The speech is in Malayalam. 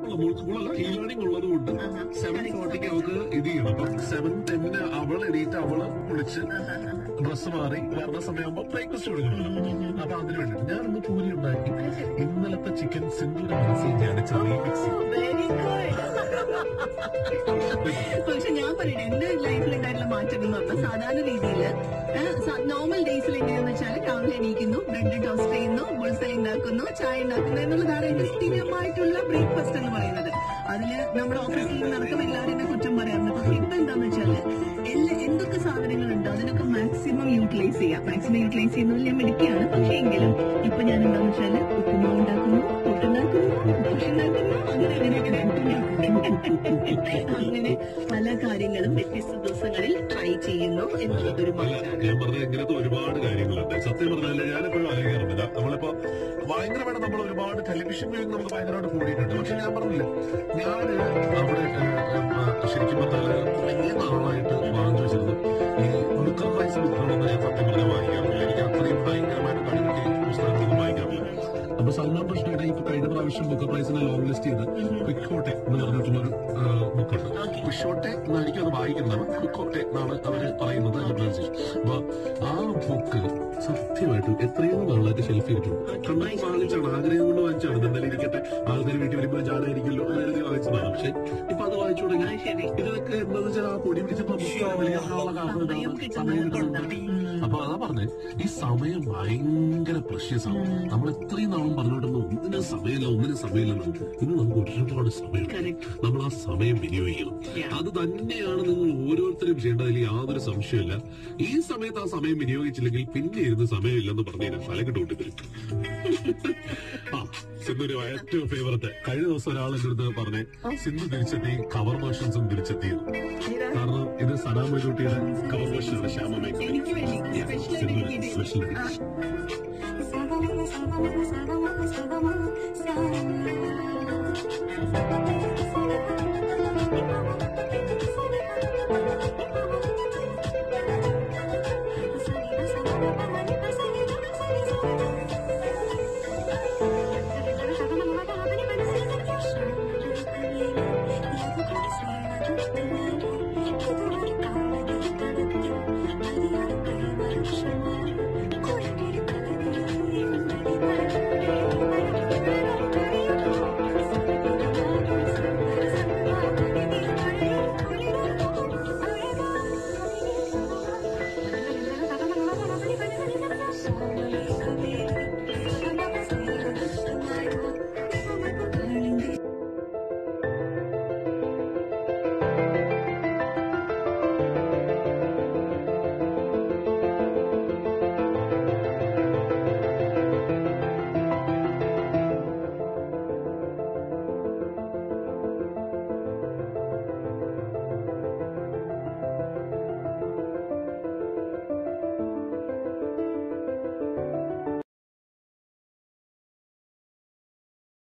മോൾക്ക് സ്കൂളല്ല ഇ ലേണിംഗ് ഉള്ളത് കൊണ്ട് സെവൻ ഫോർട്ടിക്ക് അവൾക്ക് ഇത് ചെയ്യണം അപ്പൊ സെവൻ ടെന്നിന് അവൾ എണീറ്റ് അവള് കുളിച്ച് ഡ്രസ്സ് മാറി വരുന്ന സമയമാകുമ്പോ ബ്രേക്ക്ഫാസ്റ്റ് കൊടുക്കണം അപ്പൊ അതിന് വേണ്ടി ഞാൻ ഇന്ന് പൂരി ഉണ്ടാക്കി ഇന്നലത്തെ ചിക്കൻ സിന്ധുവിന്റെ മനസ്സിൽ ധ്യാനിച്ച് റീമിക്സ് വെരി പക്ഷെ ഞാൻ പറയട്ടെ എന്റെ ലൈഫിൽ ഉണ്ടായിട്ടുള്ള മാറ്റം എന്ന് പറഞ്ഞാൽ സാധാരണ രീതിയിൽ നോർമൽ ഡേയ്സിൽ എങ്ങനെയാന്ന് വെച്ചാൽ രാവിലെ എണീക്കുന്നു ബ്രെഡ് ടോസ്റ്റ് ചെയ്യുന്നു ബുൾസൈ ഉണ്ടാക്കുന്നു ചായ ഉണ്ടാക്കുന്നു എന്നുള്ളതാണ് എന്റെ സ്ഥിരമായിട്ടുള്ള ബ്രേക്ക്ഫാസ്റ്റ് എന്ന് പറയുന്നത് അതില് നമ്മുടെ ഓഫീസിൽ നടക്കും എല്ലാവരും എന്നെ കുറ്റം പറയാറുണ്ട് പക്ഷെ ഇപ്പൊ എന്താന്ന് വെച്ചാല് എല്ലാ എന്തൊക്കെ സാധനങ്ങളുണ്ടോ അതിനൊക്കെ മാക്സിമം യൂട്ടിലൈസ് ചെയ്യാം മാക്സിമം യൂട്ടിലൈസ് ചെയ്യുന്നതിൽ ഞാൻ മിടിക്കുകയാണ് പക്ഷെ എങ്കിലും ഇപ്പൊ ഞാൻ എന്താന്ന് വെച്ചാല് ഉപ്പുമാവ് ഉണ്ടാക്കുന്നു പുട്ടുണ്ടാക്കുന്നു ദോശ ഉണ്ടാക്കുന്നു അങ്ങനെ അങ്ങനെ അങ്ങനെ അങ്ങനെ പല കാര്യങ്ങളും വ്യത്യസ്ത ദിവസങ്ങളിൽ ട്രൈ ചെയ്യുന്നു എന്നുള്ളതൊരു അല്ല മാറ്റമാണ് ഞാൻ പറഞ്ഞ ഇങ്ങനത്തെ ഒരുപാട് കാര്യങ്ങളുണ്ട് സത്യം പറഞ്ഞാല് ഞാനെപ്പോഴും ആലോചിക്കാറുണ്ട് നമ്മളിപ്പോ ഭയങ്കരമായിട്ട് നമ്മൾ ഒരുപാട് ടെലിവിഷൻ വ്യൂയിങ് നമുക്ക് ഭയങ്കരമായിട്ട് കൂടിയിട്ടുണ്ട് പക്ഷെ ഞാൻ പറഞ്ഞില്ലേ ഞാൻ അവിടെ ഏഹ്, ഏഹ്, ശരിക്കും പറഞ്ഞാല് കുറേ നാളായിട്ട് വാങ്ങിച്ചു വെച്ചിരുന്നു ഈ ബുക്കർ പ്രൈസ് ബുക്കുകളൊന്നും ഞാൻ സത്യം പറഞ്ഞാൽ വായിക്കാറില്ല എനിക്ക് അത്രയും ഭയങ്കരമായിട്ട് കടുകിട്ടി പുസ്തകങ്ങളൊന്നും വായിക്കാറില്ല അപ്പൊ സൽമാൻ കൃഷ്ണയുടെ ഇപ്പൊ കഴിഞ്ഞ പ്രാവശ്യം ബുക്കർ പ്രൈസിനെ ലോങ് ലിസ്റ്റ് ചെയ്ത് ക്വിക്കോട്ടെ എന്ന് പറഞ്ഞിട്ടുള്ള ഒരു ബുക്കുണ്ട് ക്വിഷോട്ടെ എന്ന് എനിക്കത് വായിക്കുന്നതാണ് ക്വിക്കോട്ടെ എന്നാണ് അവര് പറയുന്നത് അതിന്റെ പ്രൊനൗൺസിയേഷൻ അപ്പൊ ആ ബുക്ക് സത്യമായിട്ടും എത്രയോ നാളായിട്ട് ഷെൽഫ് ചെയ്തിട്ടുണ്ട് കണ്ണായി വാങ്ങിച്ചാണ് ആഗ്രഹം കൊണ്ട് വാങ്ങിച്ചാണ് ഇതെന്തായാലും ഇരിക്കട്ടെ ആൾക്കാർ വീട്ടിൽ വരുമ്പോൾ ചാടായിരിക്കുമല്ലോ അങ്ങനെ വാങ്ങിച്ചതാണ് പക്ഷെ ഇപ്പൊ അത് വായിച്ചു തുടങ്ങി അത് ശരി ഇതിനൊക്കെ എന്താന്ന് വെച്ചാൽ ആ പൊടി പിടിച്ചപ്പോ പുസ്തകം വലിക്കാനുള്ള കാരണം ഇതാണ്. സമയം കിട്ടുന്നുണ്ട് അപ്പൊ അതാ പറഞ്ഞേ ഈ സമയം ഭയങ്കര പ്രഷ്യസ് ആണ് നമ്മൾ ഇത്രയും നാളും പറഞ്ഞോണ്ടിരുന്ന ഒന്നിനും സമയമില്ല ഒന്നിനും സമയമില്ല നമുക്ക് ഇന്ന് നമുക്ക് ഒരുപാട് സമയം Correct. നമ്മൾ ആ സമയം വിനിയോഗിക്കണം Yeah. അത് തന്നെയാണ് നിങ്ങൾ ഓരോരുത്തരും ചെയ്യേണ്ടതിൽ യാതൊരു സംശയമില്ല ഈ സമയത്ത് ആ സമയം വിനിയോഗിച്ചില്ലെങ്കിൽ പിന്നെ ഇരുന്ന് സമയമില്ലെന്ന് പറഞ്ഞു കഴിഞ്ഞാൽ തലക്കെട്ട് കൊണ്ടുതരും ആ സിന്ധുവിന്റെ ഏറ്റവും ഫേവററ്റ് കഴിഞ്ഞ ദിവസം ഒരാൾ എന്റെ അടുത്ത് പറഞ്ഞേ സിന്ധു തിരിച്ചെത്തി കവർ വേർഷൻസും തിരിച്ചെത്തിയത് കാരണം ഇത് സദാ മൊയ്തൂട്ടിയുടെ കവർ വേർഷനാണ് ശ്യാമ മേക്കപ്പ് എനിക്ക് വേണ്ടി special special Sa ga ma sa ga ma sa ga ma sa ga ma sa